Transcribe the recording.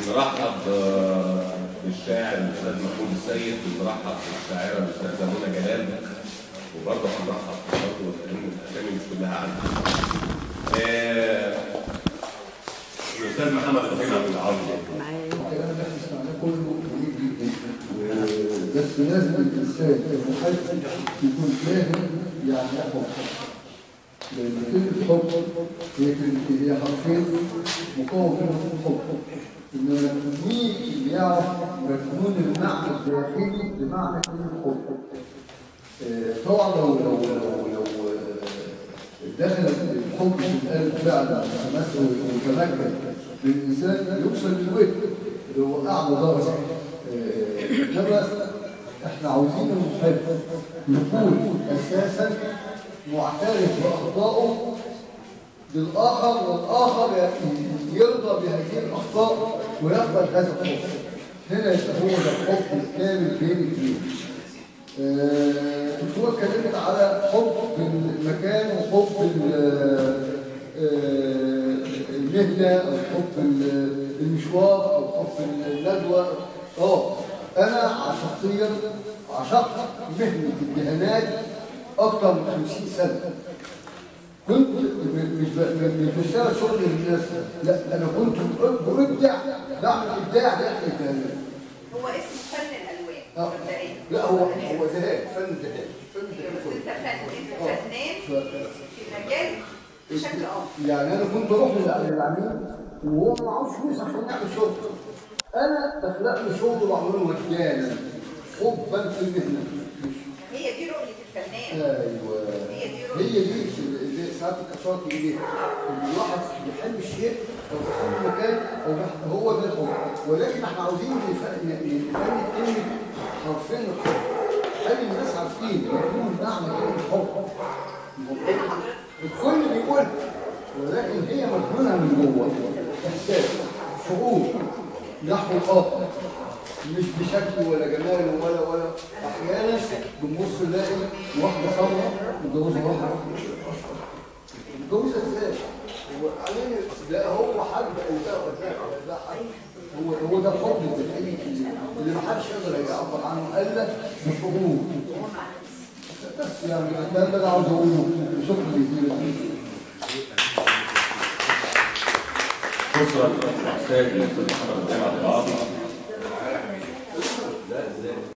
بنرحب آه، بالشاعر الاستاذ محمود السيد بنرحب بالشاعره الاستاذه منى جلال وبرضه هنرحب برضه الاسامي مش كلها عندي. آه، الاستاذ محمد ابراهيم عبد العاطي الكلام اللي احنا سمعناه كله جميل جدا بس لازم الانسان المحب يكون فاهم يعني ايه حب لان كلمه حب هي كلمه هي حرفين مكون منهم حب ان مين اللي يعرف مفهوم المعنى الداخلي لمعنى كلمه حب آه، طبعا لو لو لو لو آه، دخل الحب في القلب فعلا تمثل وتمكن للانسان يوصل للود اللي هو اعلى درجه آه، انما احنا عاوزين المحب يكون اساسا معترف باخطائه للاخر والاخر يرضى بهذه الاخطاء ويقبل هذا الحب هنا يبقى هو ده الحب الكامل بين الاثنين الدكتور اتكلمت على حب المكان وحب ال- آه، المهنة أو حب ال- المشوار أو حب الندوة اه أنا شخصيا عشقت مهنة الدهانات أكثر من 50 سنة كنت م- مش ب- م- مش بشتغل شغل الناس لا أنا كنت ببدع بعمل إبداع داخل الدهانات هو اسمه فن الالوان آه. مبدئيا لا هو هو دهان فن دهان فن بس دهان انت فن انت آه. فنان ف- في مجال بشكل افضل يعني انا كنت اروح للع- للعميل وهو ما معهوش فلوس عشان يعمل شغل انا بخلق له شغل واعمله مجانا حبا في المهنه هي دي رؤيه الفنان ايوه هي دي رؤية. هي دي اللي ساعات الكسرات دي ان الواحد بيحب الشيء او بيحب المكان او بيح- هو ده الحب ولكن احنا عاوزين نف- ن- نفند كلمه حرفين الحب هل الناس عارفين يكون معنى كلمه حب الكل بيقول ولكن هي مجنونة من جوه احساس شعور نحو الاخر مش بشكل ولا جمال ولا ولا احيانا بنبص نلاقي واحده صبره متجوزه واحده متجوزه ازاي؟ هو عليه لا هو حد او ده او ده او ده حد هو هو ده الحب الحقيقي اللي ما حدش يقدر يعبر عنه الا بشعور بس يعني ده ده اللي عاوز اقوله شكرا جزيلا أسرة الأستاذ الأستاذ محمد ابراهيم عبد العاطي